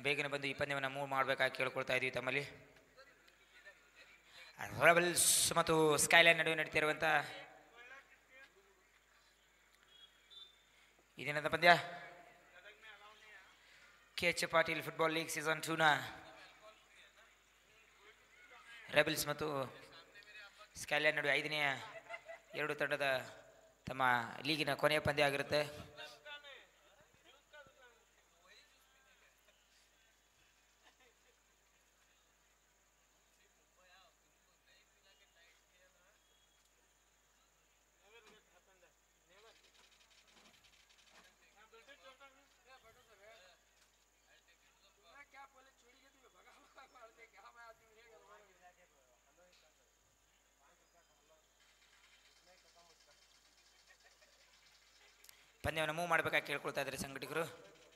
ಬೇಗನೆ ಬಂದು ಈ ಪಂದ್ಯವನ್ನು ಮೂವ್ ಮಾಡಬೇಕಾಗಿ ಕೇಳ್ಕೊಳ್ತಾ ಇದ್ದೀವಿ ತಮ್ಮಲ್ಲಿ ರಬಲ್ಸ್ ಮತ್ತು ಸ್ಕೈಲೈನ್ ನಡುವೆ ನಡೀತಿರುವಂಥ ಈ ದಿನದ ಪಂದ್ಯ K H Patil football league season ಟೂನ ರೆಬಲ್ಸ್ ಮತ್ತು ಸ್ಕೈಲೈನ್ ನಡುವೆ ಐದನೆಯ ಎರಡು ತಂಡದ ತಮ್ಮ ಲೀಗಿನ ಕೊನೆಯ ಪಂದ್ಯ ಆಗಿರುತ್ತೆ ಪಂದ್ಯವನ್ನು ಮೂವ್ ಮಾಡಬೇಕಾಗಿ ಕೇಳ್ಕೊಳ್ತಾ ಇದ್ದಾರೆ ಸಂಘಟಕರು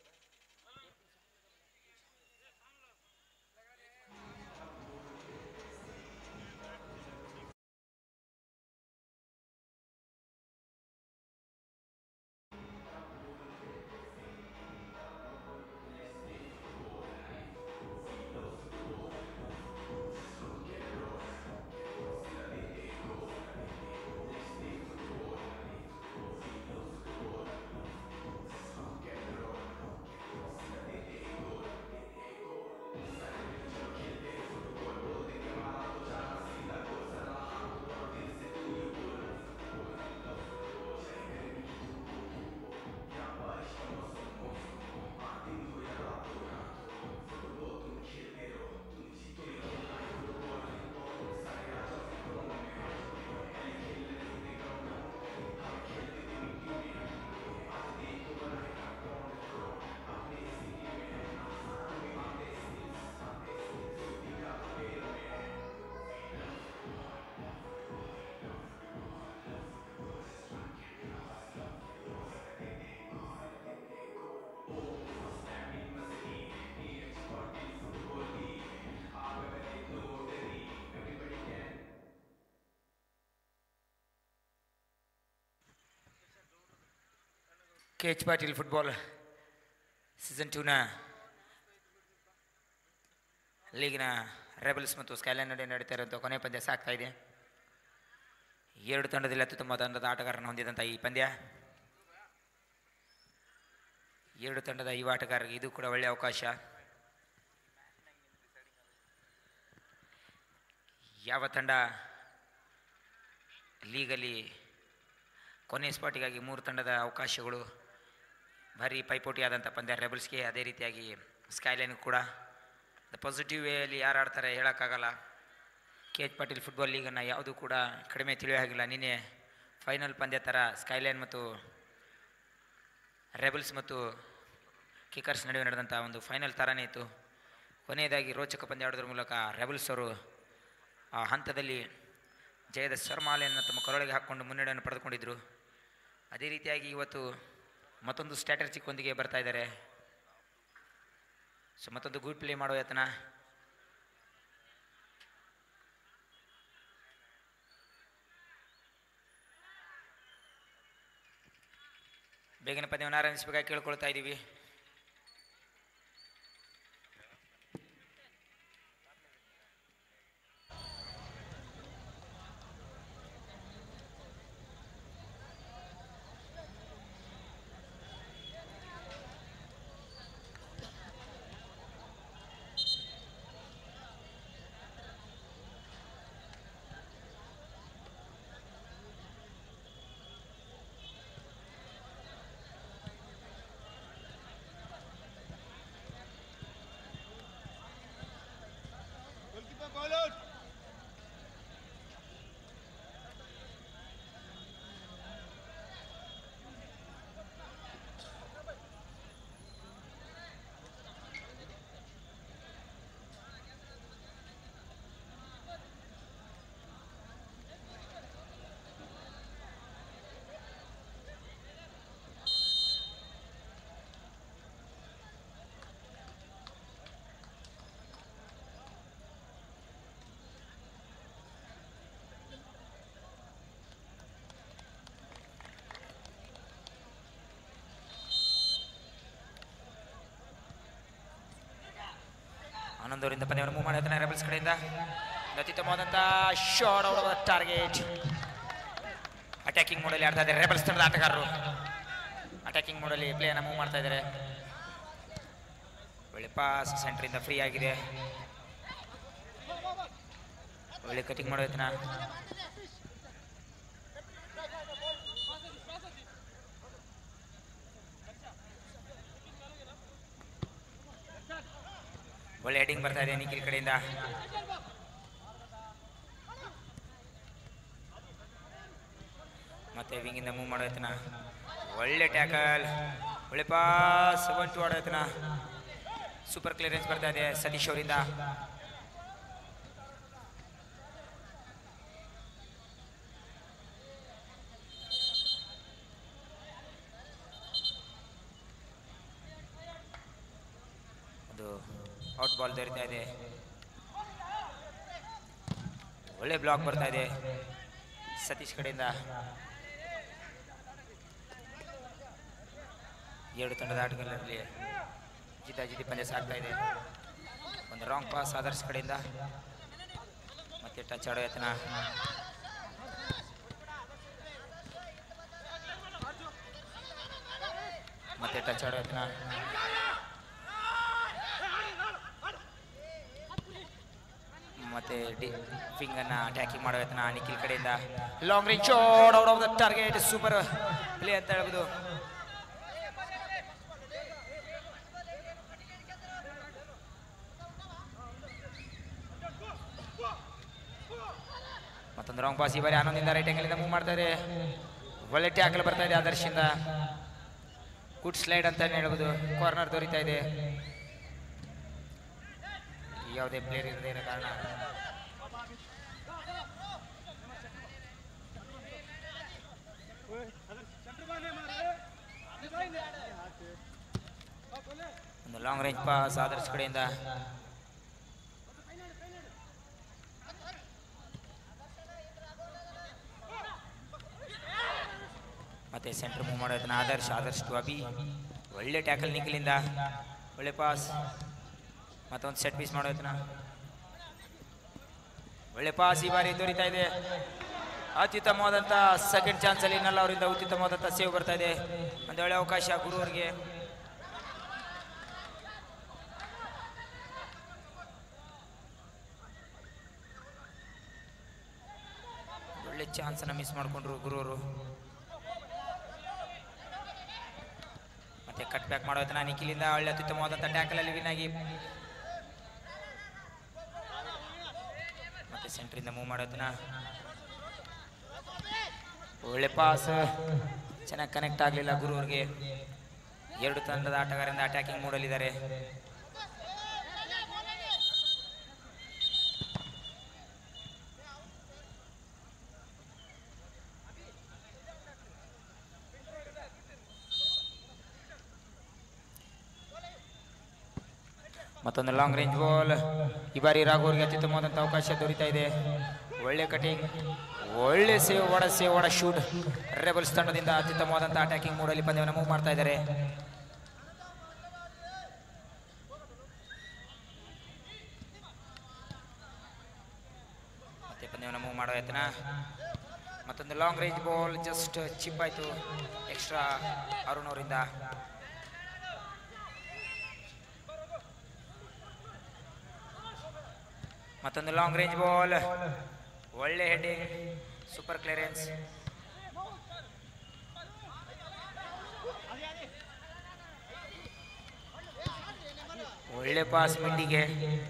K H Patil football season ಟೂನ ಲೀಗಿನ ರೆಬಲ್ಸ್ ಮತ್ತು ಸ್ಕೈಲೈನ್ ನಡುವೆ ನಡೀತಾ ಇರುವಂಥ ಕೊನೆ ಪಂದ್ಯ ಸಾಗ್ತಾ ಇದೆ ಎರಡು ತಂಡದಲ್ಲಿ ಅತ್ಯುತ್ತಮ ತಂಡದ ಆಟಗಾರರನ್ನು ಹೊಂದಿದಂಥ ಈ ಪಂದ್ಯ ಎರಡು ತಂಡದ ಯುವ ಆಟಗಾರರಿಗೆ ಇದು ಕೂಡ ಒಳ್ಳೆಯ ಅವಕಾಶ ಯಾವ ತಂಡ ಲೀಗಲ್ಲಿ ಕೊನೆ ಸ್ಪಾಟಿಗಾಗಿ ಮೂರು ತಂಡದ ಅವಕಾಶಗಳು ಭಾರಿ ಪೈಪೋಟಿಯಾದಂಥ ಪಂದ್ಯ ರೆಬಲ್ಸ್ಗೆ ಅದೇ ರೀತಿಯಾಗಿ ಸ್ಕೈಲೈನ್ ಕೂಡ ದ ಪಾಸಿಟಿವ್ ವೇಯಲ್ಲಿ ಯಾರು ಆಡ್ತಾರೆ ಹೇಳೋಕ್ಕಾಗಲ್ಲ ಕೆ ಎಚ್ ಪಾಟೀಲ್ ಫುಟ್ಬಾಲ್ ಲೀಗನ್ನು ಯಾವುದೂ ಕೂಡ ಕಡಿಮೆ ತಿಳಿಯೋ ಹಾಗಿಲ್ಲ ನಿನ್ನೆ ಫೈನಲ್ ಪಂದ್ಯ ಥರ ಸ್ಕೈಲೈನ್ ಮತ್ತು ರೆಬಲ್ಸ್ ಮತ್ತು ಕಿಕರ್ಸ್ ನಡುವೆ ನಡೆದಂಥ ಒಂದು ಫೈನಲ್ ಥರನೇ ಇತ್ತು ಕೊನೆಯದಾಗಿ ರೋಚಕ ಪಂದ್ಯ ಆಡೋದ್ರ ಮೂಲಕ ರೆಬಲ್ಸ್ ಅವರು ಆ ಹಂತದಲ್ಲಿ ಜಯದ ಸ್ವರ್ಮಾಲೆಯನ್ನು ತಮ್ಮ ಕೊರಳಿಗೆ ಹಾಕ್ಕೊಂಡು ಮುನ್ನಡೆಯನ್ನು ಪಡೆದುಕೊಂಡಿದ್ದರು ಅದೇ ರೀತಿಯಾಗಿ ಇವತ್ತು ಮತ್ತೊಂದು ಸ್ಟ್ರಾಟಜಿಕ್ ಒಂದಿಗೆ ಬರ್ತಾ ಇದ್ದಾರೆ ಸೊ ಮತ್ತೊಂದು ಗುಡ್ ಪ್ಲೇ ಮಾಡೋ ಯತ್ನ ಬೇಗನೆ ಪದ್ಯವನ್ನು ಆರಂಭಿಸಬೇಕಾಗಿ ಕೇಳ್ಕೊಳ್ತಾ ಇದ್ದೀವಿ ಆನಂದವರಿಂದ ಪಂದ್ಯವನ್ನು ಮೂವ್ ಮಾಡಿರ್ತಾನೆ ರೆಬಲ್ಸ್ ಕಡೆಯಿಂದ ಒಂದು ಅತ್ಯುತ್ತಮವಾದಂಥ ಶಾಟ್ ಔಟ್ ಟಾರ್ಗೆಟ್ ಅಟ್ಯಾಕಿಂಗ್ ಮೋಡಲ್ಲಿ ಆಡ್ತಾ ಇದ್ದಾರೆ ರೆಬಲ್ಸ್ ತಂಡದ ಆಟಗಾರರು ಅಟ್ಯಾಕಿಂಗ್ ಮೋಡಲ್ಲಿ ಪ್ಲೇಯನ್ನು ಮೂವ್ ಮಾಡ್ತಾ ಇದ್ದಾರೆ ಒಳ್ಳೆ ಪಾಸ್ ಸೆಂಟ್ರಿಂದ ಫ್ರೀ ಆಗಿದೆ ಒಳ್ಳೆ ಕಟಿಂಗ್ ಮಾಡೋ ಯತ್ನ ಒಳ್ಳೆ ಹೆಡಿಂಗ್ ಬರ್ತಾ ಇದೆ ನಿಖಿಲ್ ಕಡೆಯಿಂದ ಮತ್ತೆ ವಿಂಗಿಂದ ಮೂವ್ ಮಾಡೋ ಯತ್ನ ಒಳ್ಳೆ ಟ್ಯಾಕಲ್ ಒಳ್ಳೆ ಪಾಸ್ ಒನ್ ಟು ಆಡೋ ಯತ್ನ ಸೂಪರ್ ಕ್ಲಿಯರೆನ್ಸ್ ಬರ್ತಾ ಇದೆ ಸತೀಶ್ ಅವರಿಂದ ಒಂದು ಔಟ್ ಬಾಲ್ ದೊರೀತಾ ಇದೆ ಒಳ್ಳೆ ಬ್ಲಾಕ್ ಬರ್ತಾ ಇದೆ ಸತೀಶ್ ಕಡೆಯಿಂದ ಎರಡು ತಂಡದ ಆಟಗಾರರಲ್ಲಿ ಜಿದ್ದಾಜಿದ್ದಿ ಪಂದ್ಯ ಸಾಗ್ತಾ ಇದೆ ಒಂದು ರಾಂಗ್ ಪಾಸ್ ಆದರ್ಶ್ ಕಡೆಯಿಂದ ಮತ್ತೆ ಟಚ್ ಆಡೋ ಯತ್ನ ಮತ್ತೆ ಟಚ್ ಆಡೋ ಯತ್ನ ಮತ್ತೆ ಡಿ ಫಿಂಗ್ ಅನ್ನ ಅಟ್ಯಾಕಿಂಗ್ ಮಾಡೋ ಯತ್ನ ನಿಖಿಲ್ ಕಡೆಯಿಂದ long range shot out of the target super play ಅಂತ ಹೇಳ್ಬೋದು ಮತ್ತೊಂದು ರಾಂಗ್ ಪಾಸ್ ಈ ಬಾರಿ ಆನಂದಿಂದ ರೈಟ್ ಆಂಗಲಿಂದ ಮೂವ್ ಮಾಡ್ತಾ ಇದೆ ಒಳ್ಳೆ ಟ್ಯಾಕಲ್ ಬರ್ತಾ ಇದೆ ಆದರ್ಶಿಂದ ಗುಡ್ ಸ್ಲೈಡ್ ಅಂತ ಹೇಳ್ಬೋದು ಕಾರ್ನರ್ ದೊರೀತಾ ಇದೆ ಯಾವುದೇ ಪ್ಲೇಯರ್ ಇರದೇ ಇರೋ ಕಾರಣ ಒಂದು ಲಾಂಗ್ ರೇಂಜ್ ಪಾಸ್ ಆದರ್ಶ್ ಕಡೆಯಿಂದ ಮತ್ತೆ ಸೆಂಟರ್ ಮೂವ್ ಮಾಡೋದನ್ನ ಆದರ್ಶ್ ಆದರ್ಶ್ ಟು ಅಭಿ ಒಳ್ಳೆ ಟ್ಯಾಕಲ್ ನಿಖಿಲಿಂದ ಒಳ್ಳೆ ಪಾಸ್ ಮತ್ತೊಂದು ಸೆಟ್ ಪೀಸ್ ಮಾಡೋದನ್ನ ಒಳ್ಳೆ ಪಾಸ್ ಈ ಬಾರಿ ದೊರೀತಾ ಇದೆ ಅತ್ಯುತ್ತಮವಾದಂಥ ಸೆಕೆಂಡ್ ಚಾನ್ಸಲ್ಲಿ ನಲ್ಲ ಅವರಿಂದ ಅತ್ಯುತ್ತಮವಾದಂಥ ಸೇವ್ ಬರ್ತಾ ಇದೆ ಒಂದು ಒಳ್ಳೆ ಅವಕಾಶ ಗುರು ಅವರಿಗೆ ಒಳ್ಳೆ ಚಾನ್ಸನ್ನು ಮಿಸ್ ಮಾಡಿಕೊಂಡ್ರು ಗುರುವರು ಮತ್ತೆ ಕಟ್ ಬ್ಯಾಕ್ ಮಾಡೋದನ್ನ ನಿಖಿಲಿಂದ ಒಳ್ಳೆ ಅತ್ಯುತ್ತಮವಾದಂಥ ಟ್ಯಾಕಲಲ್ಲಿ ವಿನ್ ಆಗಿ ಮತ್ತೆ ಸೆಂಟ್ರಿಂದ ಮೂವ್ ಮಾಡೋದನ್ನ ಒಳ್ಳೆ ಪಾಸ್ ಚೆನ್ನಾಗಿ ಕನೆಕ್ಟ್ ಆಗಲಿಲ್ಲ ಗುರುವ್ರಿಗೆ ಎರಡು ತಂಡದ ಆಟಗಾರರಿಂದ ಅಟ್ಯಾಕಿಂಗ್ ಮೂಡಲಿದ್ದಾರೆ ಮತ್ತೊಂದು ಲಾಂಗ್ ರೇಂಜ್ ಬಾಲ್ ಈ ಬಾರಿ ರಾಘವ್ರಿಗೆ ಅತ್ಯುತ್ತಮವಾದಂಥ ಅವಕಾಶ ದೊರೀತಾ ಇದೆ ಒಳ್ಳೆ ಕಟಿಂಗ್ ಒಳ್ಳೆ ಸೇವ್ ಒಡ ಸೇವ್ ಒಡ ಶೂಟ್ ರೆಬಲ್ಸ್ ತಂಡದಿಂದ ಅತ್ಯುತ್ತಮವಾದಂಥ ಅಟ್ಯಾಕಿಂಗ್ ಮೂಡಲ್ಲಿ ಪಂದ್ಯವನ್ನು ಮೂವ್ ಮಾಡ್ತಾ ಇದ್ದಾರೆ ಮತ್ತೆ ಪಂದ್ಯವನ್ನು ಮೂವ್ ಮಾಡೋ ಯತ್ನ ಮತ್ತೊಂದು long range ball just chip ಆಯಿತು ಎಕ್ಸ್ಟ್ರಾ ಅರುಣ್ ಅವರಿಂದ ಮತ್ತೊಂದು ಲಾಂಗ್ ರೇಂಜ್ ಬಾಲ್ ಒಳ್ಳೆ ಹೆಡಿಂಗ್ ಸೂಪರ್ ಕ್ಲಿಯರೆನ್ಸ್ ಒಳ್ಳೆ ಪಾಸ್ ಮಿಂಡಿಗೆ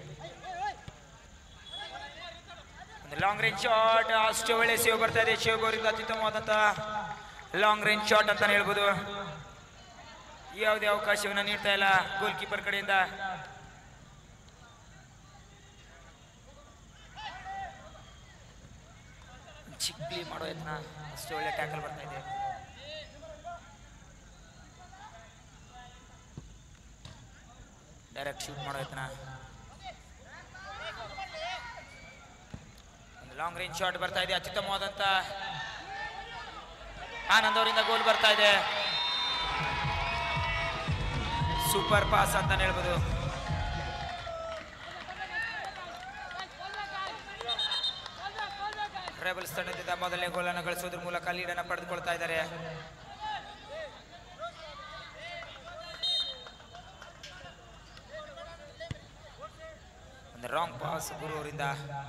ಒಂದು ಲಾಂಗ್ ರೇಂಜ್ ಶಾಟ್ ಅಷ್ಟು ಒಳ್ಳೆ ಸೇವ್ ಬರ್ತಾ ಇದೆ ಶಿವ್ ಅವರಿಂದ ಅತ್ಯುತ್ತಮವಾದಂಥ ಲಾಂಗ್ ರೇಂಜ್ ಶಾಟ್ ಅಂತಾನೆ ಹೇಳ್ಬೋದು ಯಾವುದೇ ಅವಕಾಶವನ್ನು ನೀಡ್ತಾ ಇಲ್ಲ ಗೋಲ್ ಕೀಪರ್ ಕಡೆಯಿಂದ ಚಿಕ್ಲಿ ಮಾಡೋ ಯತ್ನ ಅಷ್ಟು ಒಳ್ಳೆ ಟ್ಯಾಕಲ್ ಬರ್ತಾ ಇದೆ ಡೈರೆಕ್ಟ್ ಶೂಟ್ ಮಾಡೋ ಯತ್ನ ಒಂದು ಲಾಂಗ್ ರೇಂಜ್ ಶಾಟ್ ಬರ್ತಾ ಇದೆ ಅತ್ಯುತ್ತಮವಾದಂತ ಆನಂದ್ ಅವರಿಂದ ಗೋಲ್ ಬರ್ತಾ ಇದೆ ಸೂಪರ್ ಪಾಸ್ ಅಂತಾನೆ ಹೇಳ್ಬೋದು ರೆಬಲ್ಸ್ ತಂಡದಿಂದ ಮೊದಲನೇ ಗೋಲನ್ನು ಗಳಿಸೋದ್ರ ಮೂಲಕ ಲೀಡನ್ನು ಪಡೆದುಕೊಳ್ತಾ ಇದ್ದಾರೆ ಒಂದು ರಾಂಗ್ ಪಾಸ್ ಗುರು ಅವರಿಂದ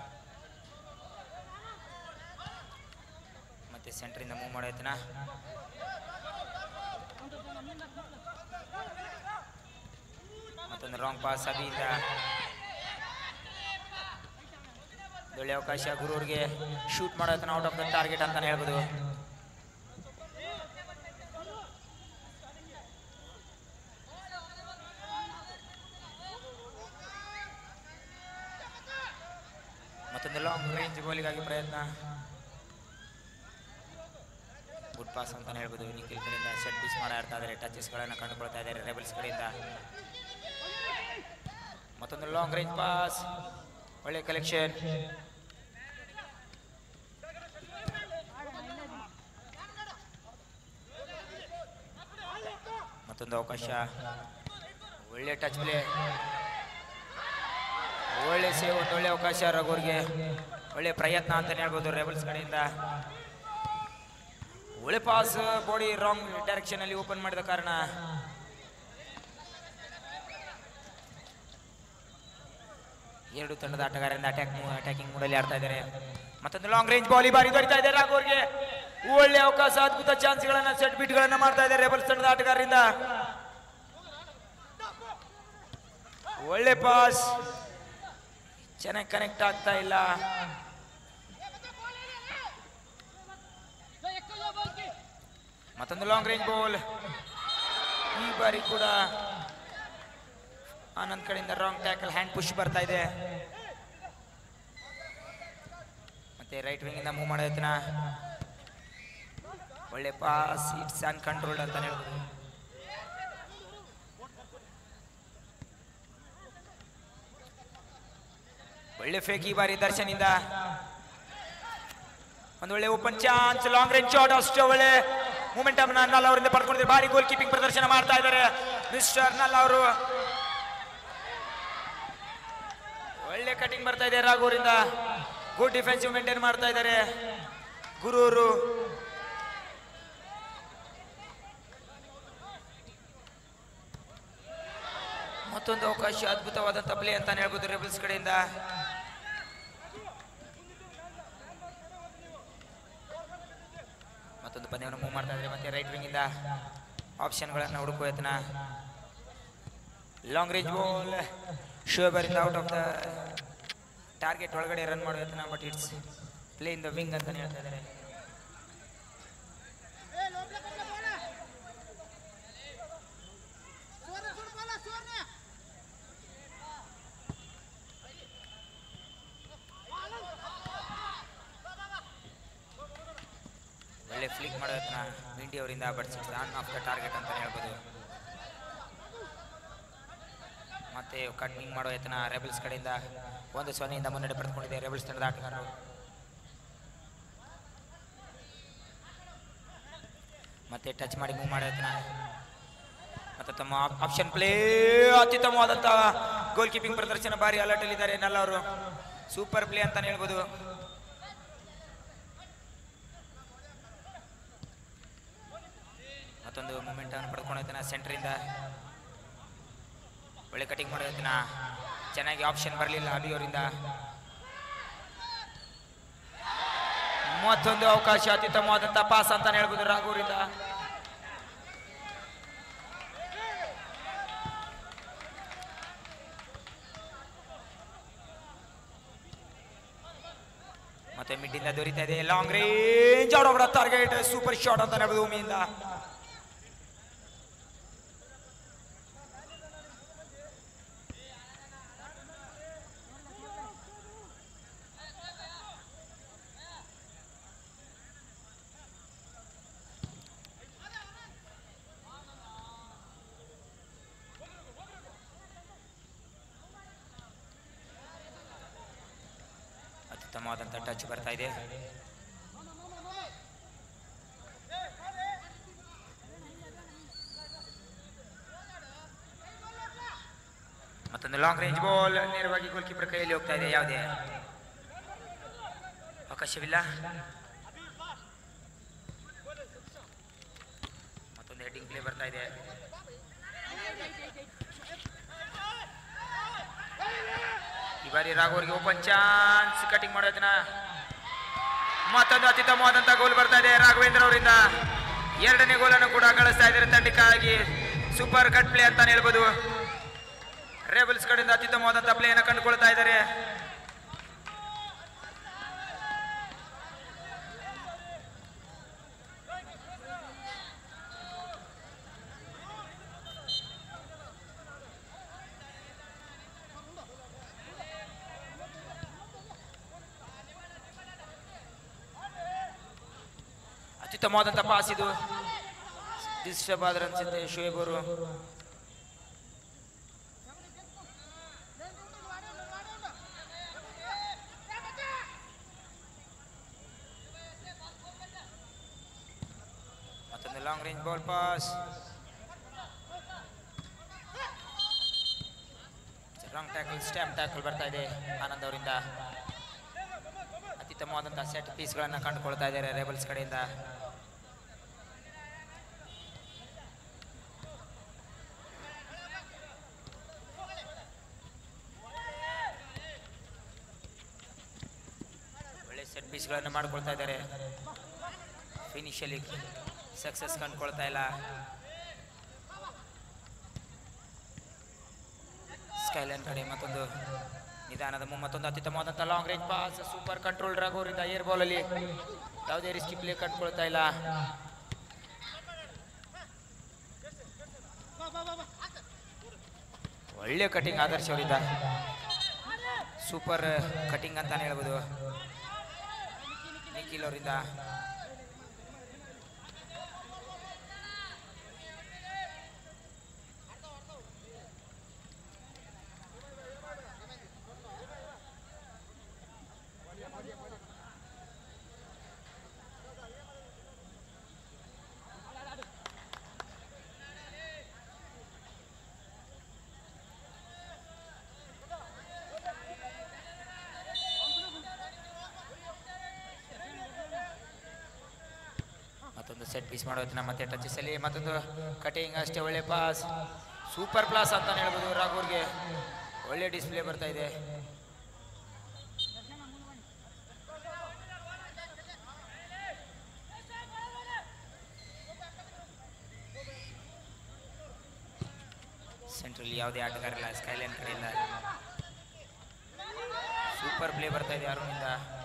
ಮತ್ತೆ ಸೆಂಟ್ರಿಂದ ಮೂವ್ ಮಾಡೋ ಯತ್ನ ಮತ್ತೊಂದು ರಾಂಗ್ ಪಾಸ್ ಅಬಿಯಿಂದ ಒಳ್ಳೆ ಅವಕಾಶ ಗುರು ಅವ್ರಿಗೆ ಶೂಟ್ ಮಾಡೋ ಯತ್ನ ಔಟ್ ಆಫ್ ದ ಟಾರ್ಗೆಟ್ ಅಂತಾನೆ ಹೇಳ್ಬೋದು ಮತ್ತೊಂದು ಲಾಂಗ್ ರೇಂಜ್ ಗೋಲಿಗಾಗಿ ಪ್ರಯತ್ನ ಗುಡ್ ಪಾಸ್ ಅಂತಾನೆ ಹೇಳ್ಬೋದು ನಿಖಿಲ್ ಕಡೆಯಿಂದ ಸೆಟ್ ಪೀಸ್ ಮಾಡ್ತಾ ಇದ್ದಾರೆ ಟಚಸ್ಗಳನ್ನು ಕಂಡುಕೊಳ್ತಾ ಇದ್ದಾರೆ ರೆಬಲ್ಸ್ ಕಡೆಯಿಂದ ಮತ್ತೊಂದು ಲಾಂಗ್ ರೇಂಜ್ ಪಾಸ್ ಒಳ್ಳೆ ಕಲೆಕ್ಷನ್ ಮತ್ತೊಂದು ಅವಕಾಶ ಒಳ್ಳೆ ಟಚ್ ಪ್ಲೇ ಒಳ್ಳೆ ಸೇವ್ ಒಂದು ಒಳ್ಳೆ ಅವಕಾಶ ರಘುವ್ರಿಗೆ ಒಳ್ಳೆ ಪ್ರಯತ್ನ ಅಂತಾನೆ ಹೇಳ್ಬೋದು ರೆಬಲ್ಸ್ ಕಡೆಯಿಂದ ಒಳ್ಳೆ ಪಾಸ್ ಬಾಡಿ ರಾಂಗ್ ಡೈರೆಕ್ಷನ್ ಅಲ್ಲಿ ಓಪನ್ ಮಾಡಿದ ಕಾರಣ ಎರಡು ತಂಡದ ಆಟಗಾರರಿಂದ ಅಟ್ಯಾಕ್ ಅಟ್ಯಾಕಿಂಗ್ ಮೂಡಲ್ಲಿ ಆಡ್ತಾ ಇದ್ದಾರೆ ಮತ್ತೊಂದು ಲಾಂಗ್ ರೇಂಜ್ ಬಾಲ್ ಈ ಬಾರಿ ದೊರಿತಾ ಇದೆ ರಾಘವ್ರಿಗೆ ಒಳ್ಳೆ ಅವಕಾಶ ಅದ್ಭುತ ಚಾನ್ಸ್ಗಳನ್ನ ಸೆಟ್ ಬಿಟ್ ಗಳನ್ನ ಮಾಡ್ತಾ ಇದ್ದಾರೆ ರೆಬಲ್ಸ್ ತಂಡದ ಆಟಗಾರರಿಂದ ಒಳ್ಳೆ ಪಾಸ್ ಚೆನ್ನಾಗಿ ಕನೆಕ್ಟ್ ಆಗ್ತಾ ಇಲ್ಲ ಮತ್ತೊಂದು ಲಾಂಗ್ ರೇಂಜ್ ಬಾಲ್ ಈ ಬಾರಿ ಕೂಡ ಆನಂದ್ ಕಡೆಯಿಂದ ರಾಂಗ್ ಟ್ಯಾಕಲ್ ಹ್ಯಾಂಡ್ ಪುಷ್ ಬರ್ತಾ ಇದೆ ಮತ್ತೆ ರೈಟ್ ವಿಂಗ್ ಇಂದ ಮೂವ್ ಮಾಡೋ ಯತ್ನ ಒಳ್ಳೆ ಪಾಸ್ ಇಟ್ಸ್ ಅನ್ ಕಂಟ್ರೋಲ್ಡ್ ಅಂತ ಹೇಳ್ಬೋದು ಒಳ್ಳೆ ಫೇಕ್ ಈ ಬಾರಿ ದರ್ಶನಿಂದ ಒಂದು ಒಳ್ಳೆ open chance long range shot ಅಷ್ಟು ಒಳ್ಳೆ ಮೂಮೆಂಟಮ್ ನಲ್ಲ ಅವರಿಂದ ಪಡ್ಕೊಂಡಿದ್ದಾರೆ ಭಾರಿ ಗೋಲ್ ಕೀಪಿಂಗ್ ಪ್ರದರ್ಶನ ಮಾಡ್ತಾ ಇದ್ದಾರೆ ಮಿಸ್ಟರ್ ನಲ್ಲ ಅವರು ಒಳ್ಳೆ ಕಟಿಂಗ್ ಬರ್ತಾ ಇದೆ ರಾಘವರಿಂದ ಗುಡ್ ಡಿಫೆನ್ಸಿವ್ ಮೇಂಟೈನ್ ಮಾಡ್ತಾ ಇದ್ದಾರೆ ಗುರೂರು ಮತ್ತೊಂದು ಅವಕಾಶ ಅದ್ಭುತವಾದಂಥ ಪ್ಲೇ ಅಂತ ಹೇಳ್ಬೋದು ರೆಬಲ್ಸ್ ಕಡೆಯಿಂದ ಮತ್ತೊಂದು ಪಂದ್ಯವನ್ನು ಮೂವ್ ಮಾಡ್ತಾ ಇದ್ದಾರೆ ಮತ್ತೆ ರೈಟ್ ವಿಂಗ್ ಇಂದ ಆಪ್ಷನ್ಗಳನ್ನು ಹುಡುಕುವ ಯತ್ನ ಲಾಂಗ್ ರೇಂಜ್ ಬಾಲ್ ಶೋಬರ್ ಇಂದ ಔಟ್ ಆಫ್ ದ ಟಾರ್ಗೆಟ್ ಒಳಗಡೆ ರನ್ ಮಾಡುವ ಯತ್ನ but it's play in the wing ಅಂತ ಹೇಳ್ತಾ ಇದ್ದಾರೆ ಒಳ್ಳೆ ಫ್ಲಿಕ್ ಮಾಡೋ ಯತ್ನ ವಿಂಡಿ ಅವರಿಂದ but it's on of the target ಅಂತ ಹೇಳ್ಬೋದು ಮತ್ತೆ ಕಟಿಂಗ್ ಮಾಡೋ ಯತ್ನ ರೆಬಲ್ಸ್ ಕಡೆಯಿಂದ ಒಂದು ಸೊನ್ನೆಯಿಂದ ಮುನ್ನಡೆ ಪಡೆದುಕೊಂಡಿದೆ ರೆಬಲ್ಸ್ ತಂಡದ ಆಟಗಾರರು ಮತ್ತೆ ಟಚ್ ಮಾಡಿ ಮೂವ್ ಮಾಡೋ ಯತ್ನ ಮತ್ತೆ ತಮ್ಮ ಆಪ್ಷನ್ ಪ್ಲೇ ಅತ್ಯುತ್ತಮವಾದಂಥ ಗೋಲ್ ಕೀಪಿಂಗ್ ಪ್ರದರ್ಶನ ಬಾರಿ ಅಲರ್ಟ್ ಅಲ್ಲಿದ್ದಾರೆ ನಲ್ಲ ಅವರು ಸೂಪರ್ ಪ್ಲೇ ಅಂತಾನೆ ಹೇಳ್ಬೋದು ಮತ್ತೊಂದು ಮೂಮೆಂಟ್ ಅನ್ನು ಪಡ್ಕೊಂಡು ಸೆಂಟ್ರಿಂದ ಒಳ್ಳೆ ಕಟಿಂಗ್ ಮಾಡೋದನ್ನ ಚೆನ್ನಾಗಿ ಆಪ್ಷನ್ ಬರಲಿಲ್ಲ ಅಬಿ ಅವರಿಂದ ಮತ್ತೊಂದು ಅವಕಾಶ ಅತ್ಯುತ್ತಮವಾದಂಥ ಪಾಸ್ ಅಂತಾನೆ ಹೇಳ್ಬೋದು ರಾಘವರಿಂದ ಮತ್ತೆ ಮಿಡ್ಡಿಂದ ದೊರೀತಾ ಇದೆ long range out of target super shot ಅಂತ ಹೇಳ್ಬೋದು ಭೂಮಿಯಿಂದ ಅತ್ಯುತ್ತಮವಾದಂಥ ಟಚ್ ಬರ್ತಾ ಇದೆ ಮತ್ತೊಂದು ಲಾಂಗ್ ರೇಂಜ್ ಬಾಲ್ ನೇರವಾಗಿ ಗೋಲ್ ಕೀಪರ್ ಕೈಯಲ್ಲಿ ಹೋಗ್ತಾ ಇದೆ ಯಾವುದೇ ಅವಕಾಶವಿಲ್ಲ ಮತ್ತೊಂದು ಹೆಡ್ಡಿಂಗ್ ಪ್ಲೇ ಬರ್ತಾ ಇದೆ ಈ ಬಾರಿ ರಾಘವರಿಗೆ ಓಪನ್ ಚಾನ್ಸ್ ಕಟಿಂಗ್ ಮಾಡೋದನ್ನ ಮತ್ತೊಂದು ಅತ್ಯುತ್ತಮವಾದಂತಹ ಗೋಲ್ ಬರ್ತಾ ಇದೆ ರಾಘವೇಂದ್ರ ಅವರಿಂದ ಎರಡನೇ ಗೋಲನ್ನು ಕೂಡ ಗಳಿಸ್ತಾ ಇದ್ದಾರೆ ತಂಡಕ್ಕಾಗಿ ಸೂಪರ್ ಕಟ್ ಪ್ಲೇ ಅಂತಾನೆ ಹೇಳ್ಬೋದು ರೇಬಲ್ಸ್ ಕಡೆಯಿಂದ ಅತ್ಯುತ್ತಮವಾದಂತಹ ಪ್ಲೇ ಅನ್ನು ಕಂಡುಕೊಳ್ತಾ ಇದ್ದಾರೆ ಅತ್ಯುತ್ತಮವಾದಂತಹ ಪಾಸ್ ಇದು ಡಿಸ್ಟರ್ಬ್ ಆದ್ರೆ ಅನ್ಸುತ್ತೆ ಶೋಯಬ್ ಅವರು ಮತ್ತೊಂದು long range ball pass wrong tackle stamp tackle ಬರ್ತಾ ಇದೆ ಆನಂದ್ ಅವರಿಂದ ಅತ್ಯುತ್ತಮವಾದಂತಹ ಸೆಟ್ ಪೀಸ್ಗಳನ್ನು ಕಂಡುಕೊಳ್ತಾ ಇದ್ದಾರೆ ರೇಬಲ್ಸ್ ಕಡೆಯಿಂದ ಒಳ್ಳೆ ಸೆಟ್ ಪೀಸ್ಗಳನ್ನು ಮಾಡ್ಕೊಳ್ತಾ ಇದ್ದಾರೆ ಫಿನಿಶಲ್ಲಿ ಸಕ್ಸಸ್ ಕಂಡುಕೊಳ್ತಾ ಇಲ್ಲ ಸ್ಕೈಲೈನ್ ಕಡೆ ಮತ್ತೊಂದು ನಿಧಾನದ ಮು- ಮತ್ತೊಂದು ಅತ್ಯುತ್ತಮವಾದಂಥ long range pass super control ರಾಗೋರಿಂದ ಏರ್ ಬಾಲ್ ಅಲ್ಲಿ ಯಾವುದೇ ರಿಸ್ಕಿ ಪ್ಲೇ ಕಂಡುಕೊಳ್ತಾ ಇಲ್ಲ ಒಳ್ಳೆ ಕಟಿಂಗ್ ಆದರ್ಶ ಅವರಿಂದ ಸೂಪರ್ ಕಟಿಂಗ್ ಅಂತಾನೆ ಹೇಳ್ಬೋದು ನಿಖಿಲ್ ಅವರಿಂದ ಮತ್ತೊಂದು ಸೆಟ್ ಪೀಸ್ ಮಾಡೋದನ್ನ ಮತ್ತೆ ಟಚಸ್ ಅಲ್ಲಿ ಮತ್ತೊಂದು ಕಟಿಂಗ್ ಅಷ್ಟೇ ಒಳ್ಳೆ ಪಾಸ್ ಸೂಪರ್ ಪ್ಲಾಸ್ ಅಂತಾನೆ ಹೇಳ್ಬೋದು ರಾಘವ್ರಿಗೆ ಒಳ್ಳೆ ಡಿಸ್ಪ್ಲೇ ಬರ್ತಾ ಇದೆ ಸೆಂಟ್ರಲ್ಲಿ ಯಾವುದೇ ಆಟಗಾರ ಇಲ್ಲ ಸ್ಕೈಲೈನ್ ಕಡೆಯಿಂದ ಸೂಪರ್ ಪ್ಲೇ ಬರ್ತಾ ಇದೆ ಅರುಣಿಂದ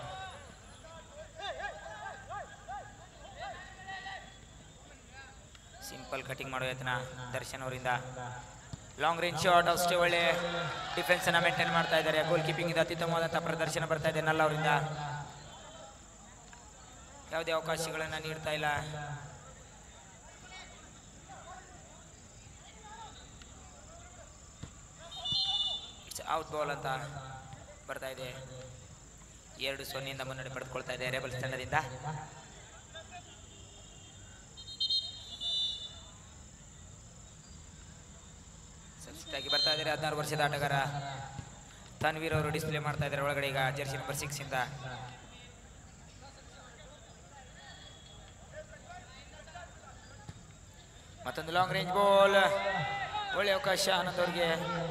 ಸಿಂಪಲ್ ಕಟಿಂಗ್ ಮಾಡೋ ಯತ್ನ ದರ್ಶನ್ ಅವರಿಂದ ಲಾಂಗ್ ರೇಂಜ್ ಶಾಟ್ ಅಷ್ಟೇ ಒಳ್ಳೆ ಡಿಫೆನ್ಸ್ ಅನ್ನ ಮೇಂಟೈನ್ ಮಾಡ್ತಾ ಇದ್ದಾರೆ ಗೋಲ್ ಕೀಪಿಂಗ್ ಇದು ಅತ್ಯುತ್ತಮವಾದಂತಹ ಪ್ರದರ್ಶನ ಬರ್ತಾ ಇದೆ ನಲ್ಲ ಅವರಿಂದ ಯಾವುದೇ ಅವಕಾಶಗಳನ್ನ ನೀಡ್ತಾ ಇಲ್ಲ ಔಟ್ ಬಾಲ್ ಅಂತ ಬರ್ತಾ ಇದೆ ಎರಡು ಸೊನ್ನೆಯಿಂದ ಮುನ್ನಡೆ ಪಡೆದುಕೊಳ್ತಾ ಇದೆ ರೇಬಲ್ಸ್ ತಂಡದಿಂದ ಸಬ್ಸ್ಟಾಗಿ ಬರ್ತಾ ಇದ್ದಾರೆ ಹದಿನಾರು ವರ್ಷದ ಆಟಗಾರ ತನ್ವೀರ್ ಅವರು ಡಿಸ್ಪ್ಲೇ ಮಾಡ್ತಾ ಇದ್ದಾರೆ ಒಳಗಡೆ ಈಗ ಜರ್ಸಿ ನಂಬರ್ ಸಿಕ್ಸ್ ಇಂದ ಮತ್ತೊಂದು ಲಾಂಗ್ ರೇಂಜ್ ಬಾಲ್ ಒಳ್ಳೆ ಅವಕಾಶ ಆನಂದ್ ಅವ್ರಿಗೆ